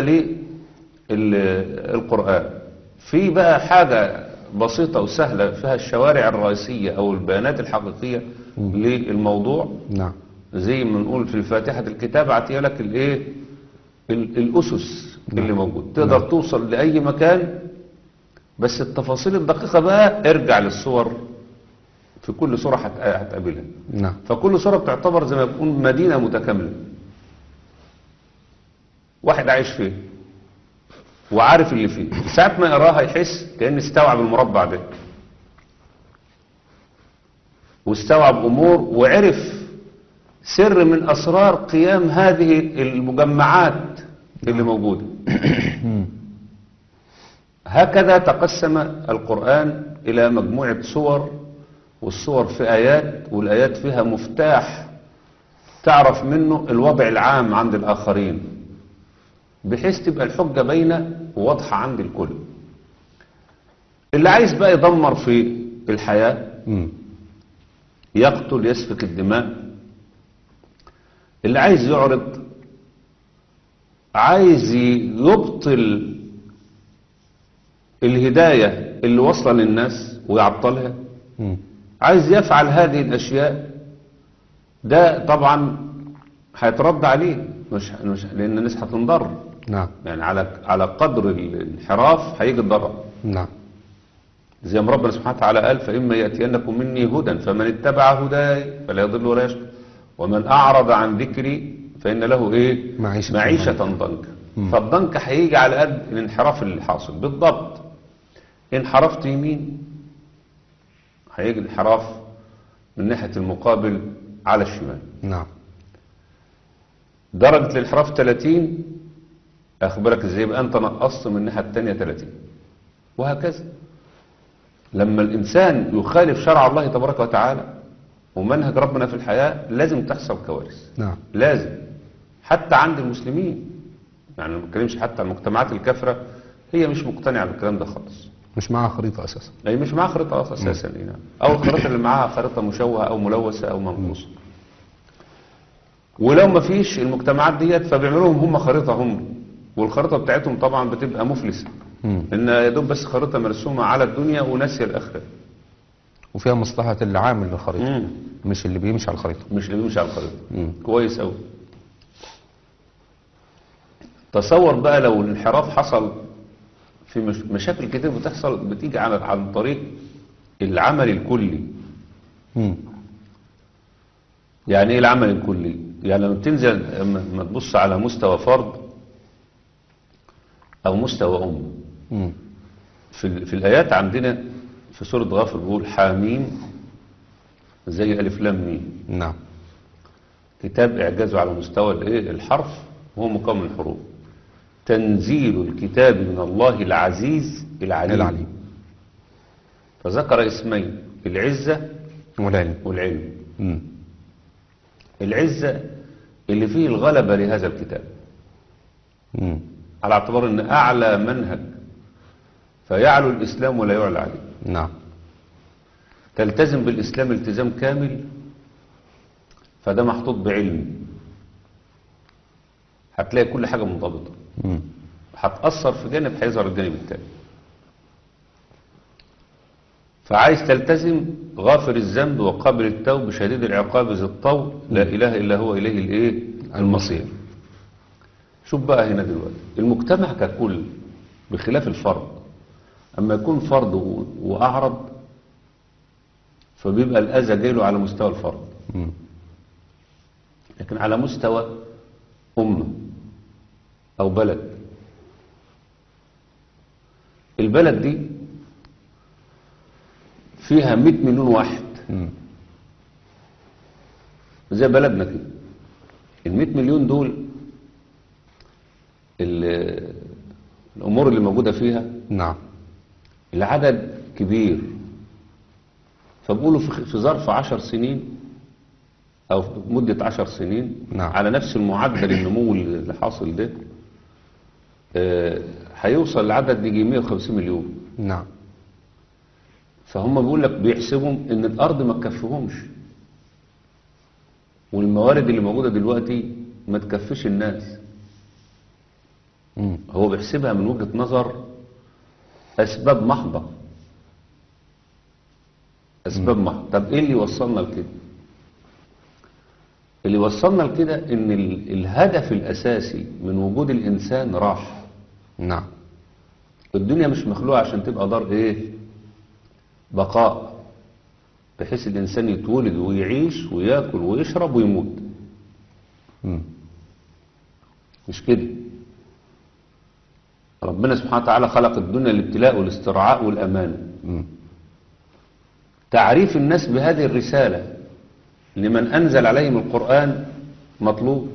للقران في بقى حاجه بسيطه وسهله فيها الشوارع الرئيسيه او البيانات الحقيقيه للموضوع نعم زي ما نقول في فاتحه الكتاب اعطيها لك الايه ال- الاسس اللي موجود تقدر توصل لاي مكان بس التفاصيل الدقيقه بقى ارجع للصور في كل صورة هت- هتقابلها نعم فكل صورة بتعتبر زي ما يكون مدينة متكاملة واحد عايش فيه وعارف اللي فيه ساعة ما يقراها يحس كأن استوعب المربع ده واستوعب أمور وعرف سر من أسرار قيام هذه المجمعات اللي موجودة هكذا تقسم القرآن إلى مجموعة صور والصور في آيات والآيات فيها مفتاح تعرف منه الوضع العام عند الآخرين بحيث تبقى الحجة باينة وواضحة عند الكل اللي عايز بقى يدمر في الحياة مم. يقتل يسفك الدماء اللي عايز يعرض عايز يبطل الهداية اللي واصلة للناس ويعطلها مم. عايز يفعل هذه الأشياء ده طبعا هيترد عليه مش مش لأن الناس هتنضر نعم يعني على على قدر الانحراف هيجي الضرر نعم زي ما ربنا سبحانه وتعالى قال فإما يأتينكم مني هدى فمن اتبع هداي فلا يضل ولا يشقى ومن أعرض عن ذكري فإن له إيه معيشة معيشة ضنكا فالضنك هيجي على قد الانحراف اللي حاصل بالضبط انحرفت يمين هيجي انحراف من ناحية المقابل على الشمال نعم درجة الانحراف 30 أخبرك ازاي يبقى أنت نقصت من الناحية التانية 30 وهكذا لما الإنسان يخالف شرع الله تبارك وتعالى ومنهج ربنا في الحياة لازم تحصل كوارث نعم لازم حتى عند المسلمين يعني ما بتكلمش حتى عن المجتمعات الكافرة هي مش مقتنعة بالكلام ده خالص مش معاها خريطة أساسا هي مش معاها خريطة أصلا أساسا يعني. أو الخريطة اللي معاها خريطة مشوهة أو ملوثة أو منقوصة ولو ما فيش المجتمعات ديت فبيعملوهم هم خريطة هم والخريطة بتاعتهم طبعا بتبقى مفلسة مم. لأن يا دوب بس خريطة مرسومة على الدنيا وناسية الآخرة وفيها مصلحة اللي عامل للخريطة مم. مش اللي بيمشي على الخريطة مش اللي بيمشي على الخريطة مم. كويس أوي تصور بقى لو الانحراف حصل في مش مشاكل كتير بتحصل بتيجي عن عن طريق العمل الكلي مم. يعني ايه العمل الكلي يعني لما بتنزل لما لما تبص على مستوى فرد او مستوى ام مم. في, ال- في الايات عندنا في سوره غافر بيقول حاميم زي الف لام ميم نعم كتاب اعجازه على مستوى الايه الحرف وهو مكون من حروف تنزيل الكتاب من الله العزيز العليم, العليم. فذكر اسمين العزة والعلم والعلم مم. العزة اللي فيه الغلبة لهذا الكتاب مم. على اعتبار ان اعلى منهج فيعلو الاسلام ولا يعلى عليه نعم تلتزم بالاسلام التزام كامل فده محطوط بعلم هتلاقي كل حاجة منضبطة مم. هتأثر في جانب هيظهر الجانب التاني فعايز تلتزم غافر الذنب وقابل التوب شديد العقاب ذي الطول لا إله إلا هو إليه الإيه المصير شوف بقى هنا دلوقتي المجتمع ككل بخلاف الفرد أما يكون فرد و- وأعرض فبيبقى الأذى جايله على مستوى الفرد مم. لكن على مستوى أمة أو بلد البلد دي فيها 100 مليون واحد مم. زي بلدنا كده ال 100 مليون دول ال- الأمور اللي موجودة فيها نعم العدد كبير فبقولوا في في ظرف عشر سنين أو في مدة عشر سنين نعم. على نفس المعدل النمو اللي حاصل ده آه، هيوصل العدد يجي 150 مليون نعم فهم بيقول لك بيحسبهم ان الارض ما تكفيهمش والموارد اللي موجوده دلوقتي ما تكفيش الناس مم. هو بيحسبها من وجهه نظر اسباب محضه اسباب محضه طب ايه اللي وصلنا لكده اللي وصلنا لكده ان ال- الهدف الاساسي من وجود الانسان راح نعم الدنيا مش مخلوقه عشان تبقى دار ايه بقاء بحيث الإنسان يتولد ويعيش ويأكل ويشرب ويموت مم. مش كده ربنا سبحانه وتعالى خلق الدنيا للابتلاء والاسترعاء والأمان مم. تعريف الناس بهذه الرسالة لمن أنزل عليهم القرآن مطلوب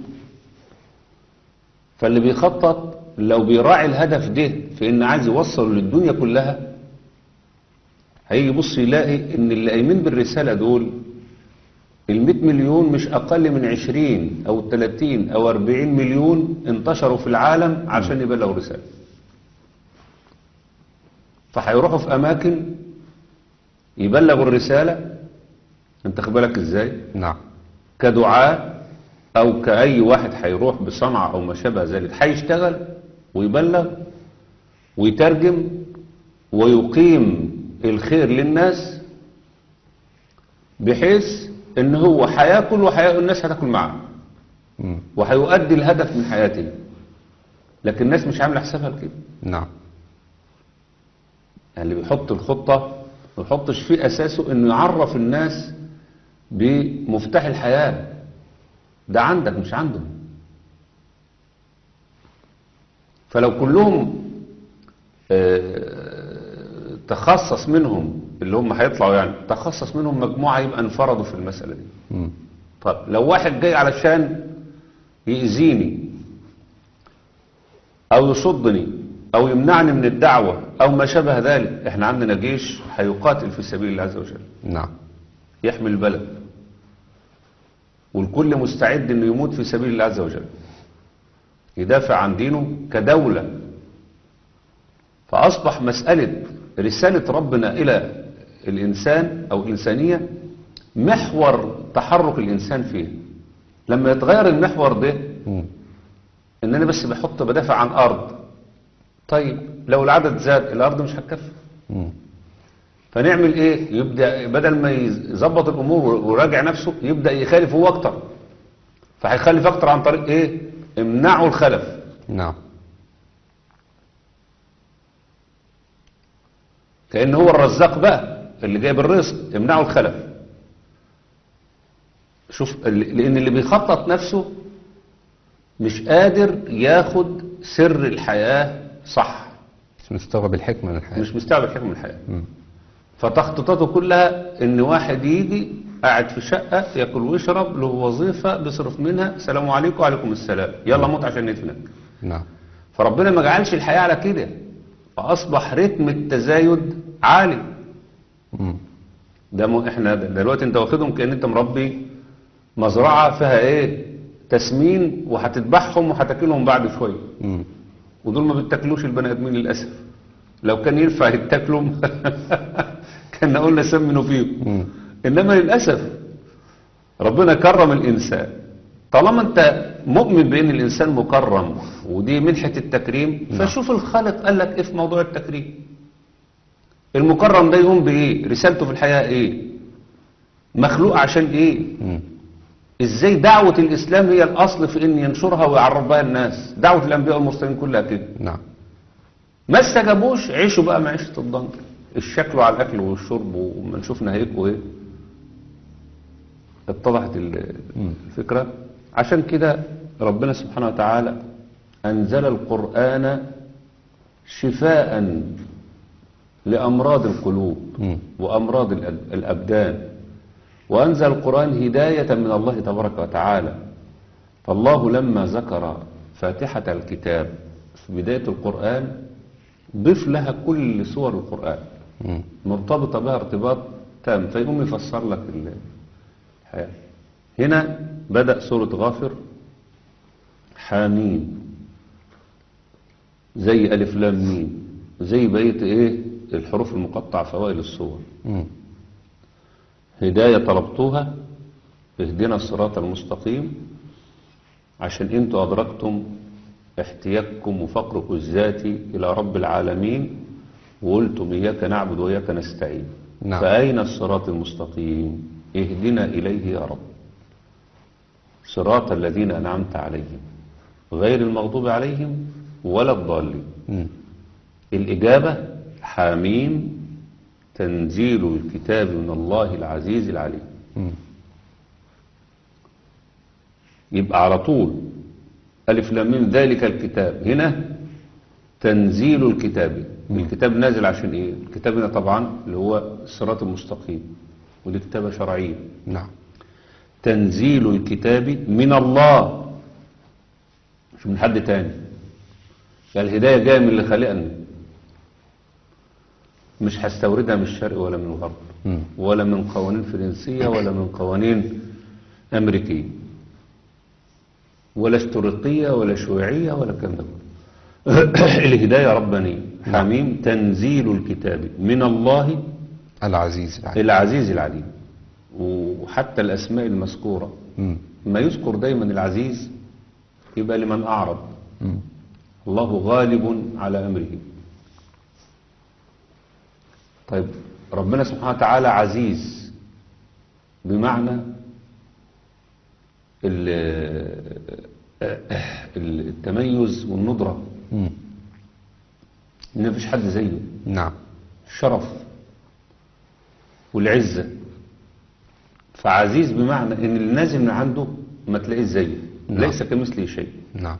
فاللي بيخطط لو بيراعي الهدف ده في ان عايز يوصل للدنيا كلها هيجي يبص يلاقي ان اللي قايمين بالرسالة دول ال مليون مش اقل من 20 او 30 او 40 مليون انتشروا في العالم عشان يبلغوا رسالة فهيروحوا في اماكن يبلغوا الرسالة انت خد بالك ازاي نعم كدعاء او كأي واحد هيروح بصنعة او ما شابه ذلك هيشتغل ويبلغ ويترجم ويقيم الخير للناس بحيث ان هو هياكل والناس هتاكل معاه مم. وهيؤدي الهدف من حياته لكن الناس مش عامله حسابها لكده نعم يعني اللي بيحط الخطة ما يحطش في أساسه إنه يعرف الناس بمفتاح الحياة ده عندك مش عندهم فلو كلهم آه، تخصص منهم اللي هم هيطلعوا يعني تخصص منهم مجموعة يبقى انفردوا في المسألة دي مم. طب لو واحد جاي علشان يأذيني أو يصدني أو يمنعني من الدعوة أو ما شابه ذلك احنا عندنا جيش هيقاتل في سبيل الله عز وجل نعم يحمي البلد والكل مستعد انه يموت في سبيل الله عز وجل يدافع عن دينه كدولة فأصبح مسألة رسالة ربنا إلى الإنسان أو الإنسانية محور تحرك الإنسان فيه لما يتغير المحور ده مم. ان انا بس بحط بدافع عن ارض طيب لو العدد زاد الارض مش هتكفي مم. فنعمل ايه يبدا بدل ما يظبط الامور ويراجع نفسه يبدا يخالف هو اكتر فهيخالف اكتر عن طريق ايه امنعوا الخلف نعم كان هو الرزاق بقى اللي جايب الرزق امنعوا الخلف شوف ال- لان اللي بيخطط نفسه مش قادر ياخد سر الحياة صح مش مستوعب الحكمة من الحياة مش مستوعب الحكم من الحياة مم. فتخطيطاته كلها ان واحد يجي قاعد في شقة ياكل ويشرب له وظيفة بيصرف منها السلام عليكم وعليكم السلام يلا موت عشان ندفنك نعم فربنا ما جعلش الحياة على كده فأصبح رتم التزايد عالي مم. ده م... احنا دلوقتي انت واخدهم كأن انت مربي مزرعة فيها ايه تسمين وهتذبحهم وهتاكلهم بعد شوية مم. ودول ما بيتاكلوش البني ادمين للاسف لو كان ينفع يتاكلوا كان قلنا سمنوا فيهم مم. انما للاسف ربنا كرم الانسان طالما انت مؤمن بان الانسان مكرم ودي منحة التكريم فشوف الخالق قال لك ايه في موضوع التكريم المكرم ده يقوم بايه رسالته في الحياة ايه مخلوق عشان ايه مم. ازاي دعوة الاسلام هي الاصل في ان ينشرها ويعرف بها الناس دعوة الانبياء والمرسلين كلها كده نعم ما استجابوش عيشوا بقى معيشة الضنك الشكل على الاكل والشرب وما نشوف نهايكوا ايه اتضحت ال- مم. الفكرة عشان كده ربنا سبحانه وتعالى انزل القرآن شفاء لامراض القلوب مم. وأمراض الأب- الأبدان وأنزل القرآن هداية من الله تبارك وتعالى فالله لما ذكر فاتحة الكتاب في بداية القرآن ضيف لها كل سور القرآن مم. مرتبطة بها ارتباط تام فيقوم يفسر لك ال- الحياة هنا بدأ سورة غافر حامين زي ألف لام ميم زي بقية إيه الحروف المقطعة في أوائل السور مم. هداية طلبتوها اهدنا الصراط المستقيم عشان انتوا أدركتم احتياجكم وفقركم الذاتي إلى رب العالمين وقلتم إياك نعبد وإياك نستعين نعم. فأين الصراط المستقيم اهدنا إليه يا رب صراط الذين أنعمت عليهم غير المغضوب عليهم ولا الضالين مم. الإجابة حاميم تنزيل الكتاب من الله العزيز العليم مم. يبقى على طول ألف لام ميم ذلك الكتاب هنا تنزيل الكتاب الكتاب نازل عشان ايه الكتاب هنا طبعا اللي هو الصراط المستقيم ودي كتابة شرعية نعم تنزيل الكتاب من الله مش من حد تاني يعني الهداية جاية من اللي خلقني مش هستوردها من الشرق ولا من الغرب مم. ولا من قوانين فرنسية ولا من قوانين أمريكية ولا اشتراكية ولا شيوعية ولا الكلام ده كله. الهداية ربانية حميم تنزيل الكتاب من الله العزيز العليم العزيز العليم وحتى الأسماء المذكورة مم. ما يذكر دايما العزيز يبقى لمن أعرض مم. الله غالب على أمره طيب ربنا سبحانه وتعالى عزيز بمعنى ال- ال- التميز والندرة مم. إن مفيش حد زيه نعم الشرف والعزة فعزيز بمعنى ان اللي نازل من عنده ما تلاقيه زيه نعم. ليس كمثله شيء نعم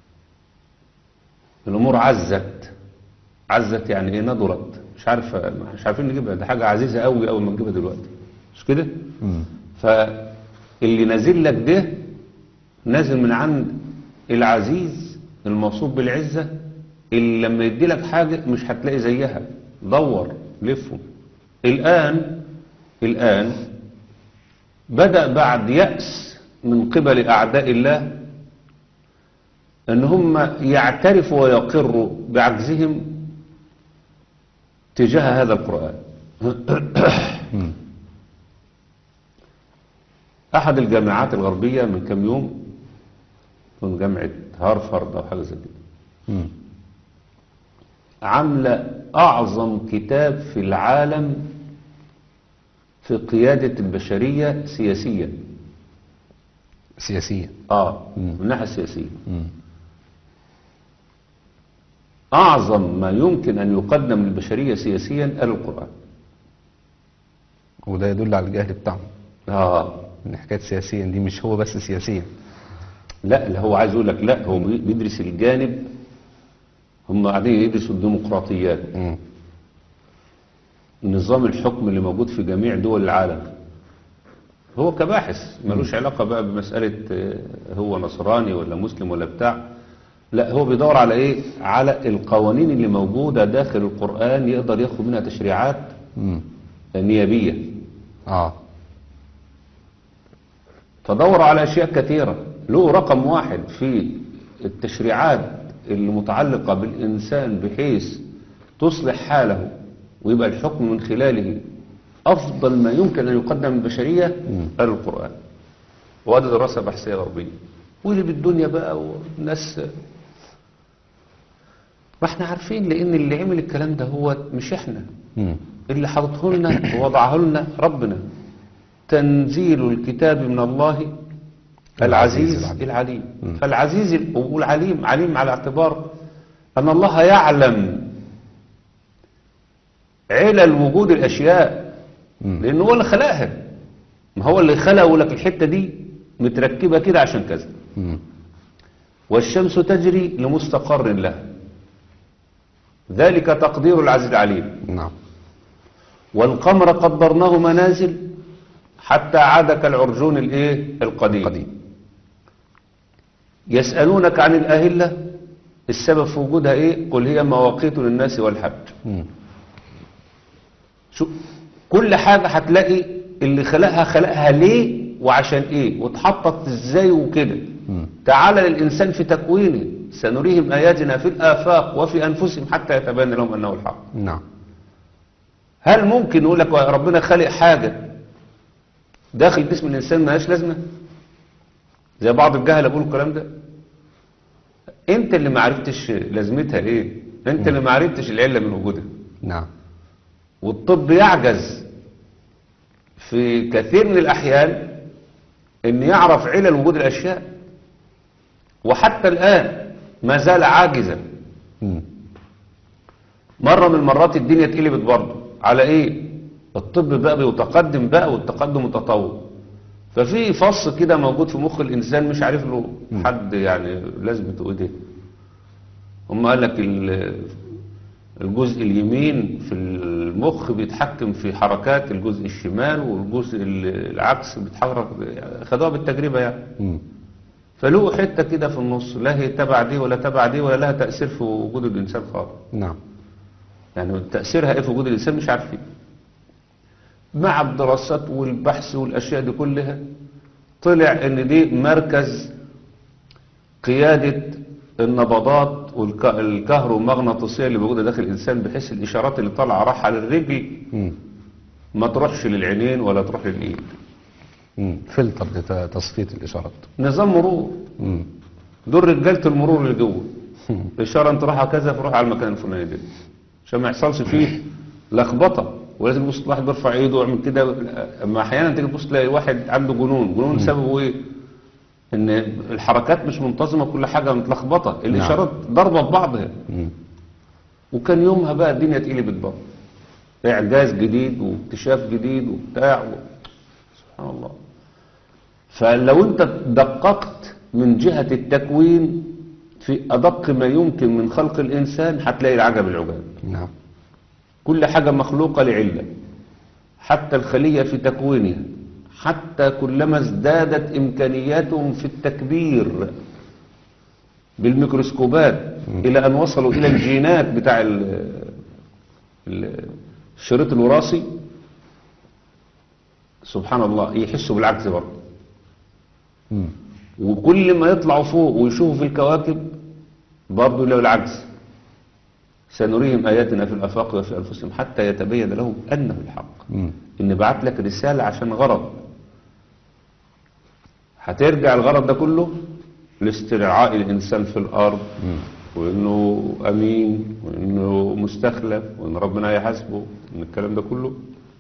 الامور عزت عزت يعني ايه ندرت مش عارف مش عارفين نجيبها ده حاجه عزيزه قوي اول ما نجيبها دلوقتي مش كده مم. فاللي نازل لك ده نازل من عند العزيز الموصوف بالعزه اللي لما يدي لك حاجه مش هتلاقي زيها دور لفه الان الان بدأ بعد يأس من قبل أعداء الله أن هم يعترفوا ويقروا بعجزهم تجاه هذا القرآن مم. أحد الجامعات الغربية من كم يوم من جامعة هارفارد أو حاجة زي كده مم. عاملة أعظم كتاب في العالم في قيادة البشرية سياسيا سياسيا آه مم. من الناحية السياسية مم. أعظم ما يمكن أن يقدم للبشرية سياسيا القرآن وده يدل على الجهل بتاعهم آه ان حكايه سياسيا دي مش هو بس سياسيا لا اللي هو عايز يقول لك لا هو بي- بيدرس الجانب هم قاعدين يدرسوا الديمقراطيات مم. نظام الحكم اللي موجود في جميع دول العالم هو كباحث ملوش علاقة بقى بمسألة آه، هو نصراني ولا مسلم ولا بتاع لا هو بيدور على ايه على القوانين اللي موجودة داخل القرآن يقدر ياخد منها تشريعات مم. نيابية اه فدور على أشياء كثيرة له رقم واحد في التشريعات المتعلقة بالإنسان بحيث تصلح حاله ويبقى الحكم من خلاله أفضل ما يمكن أن يقدم للبشرية قال القرآن وهذا دراسة بحثية غربية واللي بالدنيا بقى والناس ما احنا عارفين لأن اللي عمل الكلام ده هو مش احنا مم. اللي حاططه لنا ووضعه لنا ربنا تنزيل الكتاب من الله العزيز العزيز العليم. العليم فالعزيز والعليم عليم على اعتبار أن الله يعلم علل وجود الأشياء مم. لأنه هو اللي خلقها ما هو اللي خلق لك الحتة دي متركبة كده عشان كذا مم. والشمس تجري لمستقر لها ذلك تقدير العزيز العليم نعم والقمر قدرناه منازل حتى عاد كالعرجون الايه القديم قديم يسألونك عن الأهلة السبب في وجودها ايه قل هي مواقيت للناس والحج مم. شو كل حاجة هتلاقي اللي خلقها خلقها ليه وعشان ايه واتحطت ازاي وكده مم. تعالى للإنسان في تكوينه سنريهم آياتنا في الآفاق وفي أنفسهم حتى يتبين لهم أنه الحق نعم هل ممكن يقول لك ربنا خالق حاجة داخل جسم الإنسان مالهاش لازمة زي بعض الجهلة بيقولوا الكلام ده انت اللي ما عرفتش لازمتها ايه انت اللي ما عرفتش العلة من وجودها نعم والطب يعجز في كثير من الأحيان ان يعرف علل وجود الأشياء وحتى الآن ما زال عاجزا مم. مرة من المرات الدنيا اتقلبت برضه على ايه الطب بقى بيتقدم بقى والتقدم متطور ففي فص كده موجود في مخ الانسان مش عارف له حد يعني لازمته ايه ده هم قال لك ال- الجزء اليمين في المخ بيتحكم في حركات الجزء الشمال والجزء ال- العكس بيتحرك خدوها بالتجربة يعني مم. فله حتة كده في النص لا هي تبع دي ولا تبع دي ولا لها تأثير في وجود الإنسان خالص نعم يعني تأثيرها ايه في وجود الإنسان مش عارفين مع الدراسات والبحث والأشياء دي كلها طلع ان دي مركز قيادة النبضات والكهرومغناطيسية اللي موجودة داخل الإنسان بحيث الإشارات اللي طالعة راحة للرجل مم. ما تروحش للعينين ولا تروح للإيد مم. فلتر لتصفية الإشارات نظام مرور مم. دول رجالة المرور اللي جوه إشارة أنت رايحة كذا فروح على المكان الفلاني ده عشان ما يحصلش فيه لخبطة ولازم تبص واحد بيرفع ايده ويعمل كده اما احيانا تيجي تبص تلاقي واحد عنده جنون جنون سببه ايه ان الحركات مش منتظمه كل حاجه متلخبطه الاشارات ضربه في بعضها مم. وكان يومها بقى الدنيا اتقلبت بقى اعجاز جديد واكتشاف جديد وبتاع و... سبحان الله فلو انت دققت من جهة التكوين في ادق ما يمكن من خلق الانسان هتلاقي العجب العجاب نعم كل حاجة مخلوقة لعلة حتى الخلية في تكوينها حتى كلما ازدادت إمكانياتهم في التكبير بالميكروسكوبات إلى أن وصلوا إلى الجينات بتاع ال- ال- الشريط الوراثي سبحان الله يحسوا بالعكس برضه مم. وكل ما يطلعوا فوق ويشوفوا في الكواكب برضه يلاقوا العكس سنريهم آياتنا في الآفاق وفي أنفسهم حتى يتبين لهم أنه الحق مم. إن بعت لك رسالة عشان غرض هترجع الغرض ده كله لاسترعاء الإنسان في الأرض وإنه أمين وإنه مستخلف وإن ربنا يحاسبه إن الكلام ده كله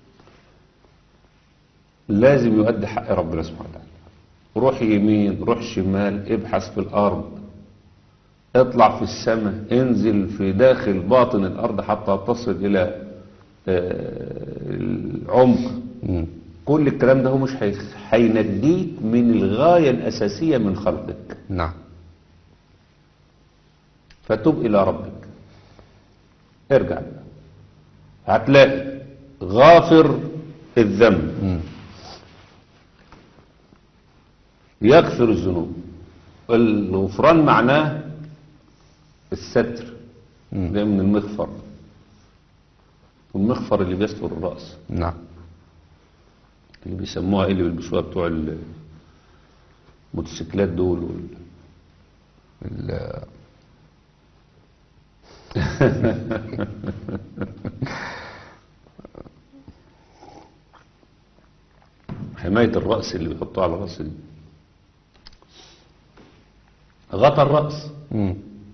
لازم يؤدي حق ربنا سبحانه وتعالى روح يمين روح شمال ابحث في الأرض اطلع في السماء انزل في داخل باطن الأرض حتى تصل إلى آه، العمق مم. كل الكلام ده هو مش هي- هينجيك من الغاية الأساسية من خلقك نعم فتوب إلى ربك ارجع بقى. هتلاقي غافر الذنب مم. يغفر الذنوب الغفران معناه الستر مم. ده من المغفر والمغفر اللي بيستر الرأس نعم اللي بيسموها ايه اللي بيلبسوها بتوع الموتوسيكلات دول وال... ال- حماية الرأس اللي بيحطوها على الرأس دي غطى الرأس مم.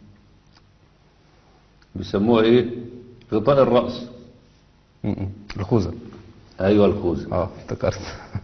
بيسموها ايه غطاء الرأس مم. الخوذة ايوه الخوذة اه افتكرت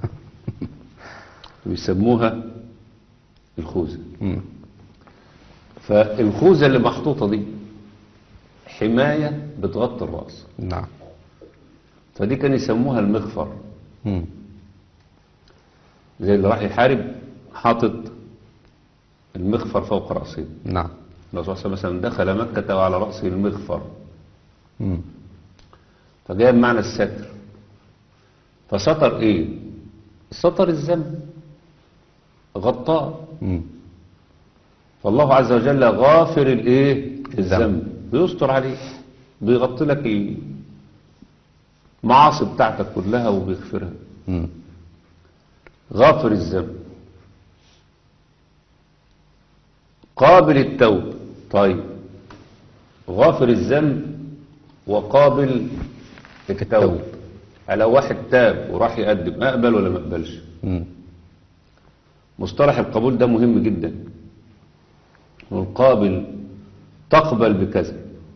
بيسموها الخوذة مم. فالخوذة اللي محطوطة دي حماية بتغطي الرأس نعم فدي كان يسموها المغفر مم. زي اللي راح يحارب حاطط المغفر فوق رأسه نعم الرسول صلى الله عليه وسلم دخل مكة وعلى رأسه المغفر مم. فجاء بمعنى الستر فستر ايه ستر الذنب غطاه مم. فالله عز وجل غافر الايه الذنب. الذنب بيستر عليه بيغطي لك المعاصي بتاعتك كلها وبيغفرها مم. غافر الذنب قابل التوب طيب غافر الذنب وقابل التوب على واحد تاب وراح يقدم اقبل ولا ما اقبلش مم. مصطلح القبول ده مهم جدا والقابل تقبل بكذا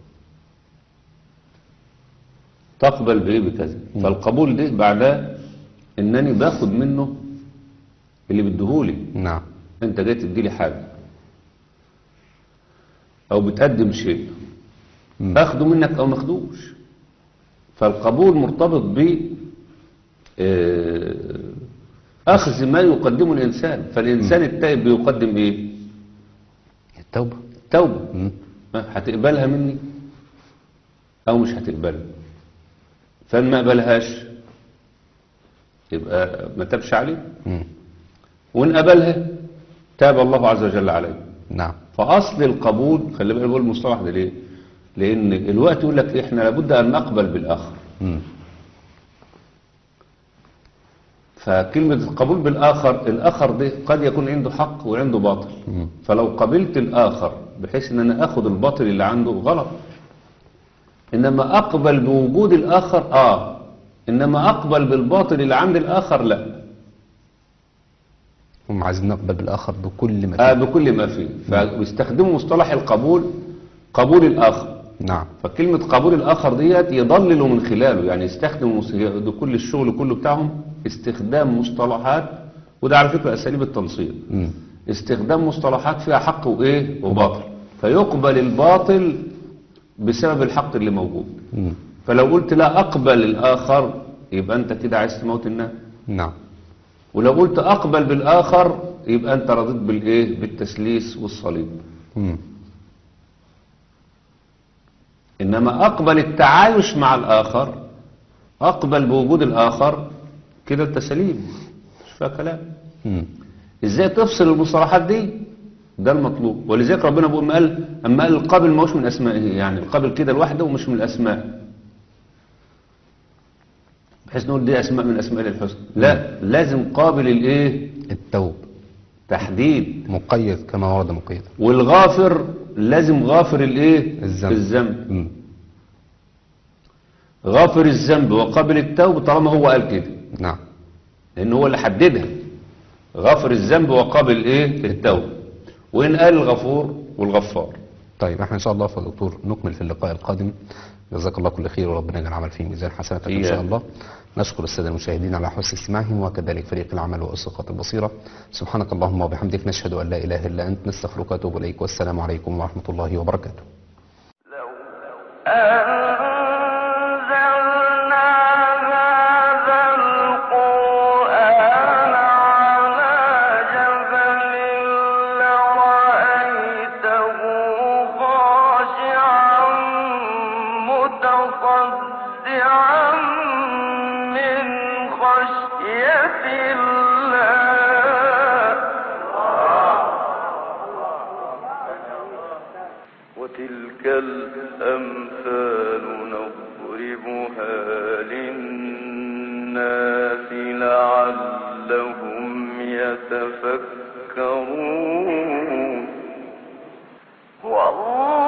تقبل بايه بكذا فالقبول ده بعدها انني باخد منه اللي بديهولي نعم انت جاي تديلي حاجه او بتقدم شيء مم. اخده منك او ماخدوش فالقبول مرتبط آه، أخذ ما يقدمه الإنسان فالإنسان التائب بيقدم إيه التوبة توبة مم. ها، هتقبلها مني أو مش هتقبلها فإن ما قبلهاش يبقى ما تبش عليه مم. وإن قبلها تاب الله عز وجل عليه نعم فأصل القبول خلي بالك بقول المصطلح ده ليه لأن الوقت يقول لك إحنا لابد أن نقبل بالآخر مم. فكلمة القبول بالآخر الآخر ده قد يكون عنده حق وعنده باطل مم. فلو قبلت الآخر بحيث أن أنا أخذ الباطل اللي عنده غلط إنما أقبل بوجود الآخر آه إنما أقبل بالباطل اللي عند الآخر لا هم عايزين نقبل بالآخر بكل ما آه فيه بكل ما فيه فبيستخدموا مصطلح القبول قبول الآخر نعم فكلمة قبول الآخر ديت يضللوا من خلاله يعني يستخدموا مص- ده كل الشغل كله بتاعهم استخدام مصطلحات وده على فكرة أساليب التنصير مم. استخدام مصطلحات فيها حق وإيه وباطل فيقبل الباطل بسبب الحق اللي موجود مم. فلو قلت لا أقبل الآخر يبقى أنت كده عايز تموت الناس نعم ولو قلت أقبل بالآخر يبقى أنت رضيت بالإيه بالتسليس والصليب مم. إنما أقبل التعايش مع الآخر أقبل بوجود الآخر كده أنت سليم مش فيها كلام مم. إزاي تفصل المصطلحات دي ده المطلوب ولذلك ربنا بيقول ما قال أما قال القابل ما هوش من أسمائه يعني القابل كده لوحده ومش من الأسماء بحيث نقول دي أسماء من أسماء الحسنى لا لازم قابل الإيه التوب تحديد مقيد كما ورد مقيدا والغافر لازم غافر الإيه الذنب. الذنب مم. غافر الذنب وقابل التوب طالما هو قال كده نعم لأن هو اللي حددها غافر الذنب وقابل ايه التوب وإن قال الغفور والغفار طيب احنا ان شاء الله يا دكتور نكمل في اللقاء القادم جزاك الله كل خير وربنا يجعل العمل فيه ميزان حسناتك ان شاء إياك. الله نشكر الساده المشاهدين على حسن استماعهم وكذلك فريق العمل واسقاط البصيره سبحانك اللهم وبحمدك نشهد ان لا اله الا انت نستغفرك ونتوب اليك والسلام عليكم ورحمه الله وبركاته أنزلنا هذا القرآن على جبل لرأيته خاشعا متصدعا من خشية الله وتلك الأمثال نضربها للناس لعلهم يتفكرون والله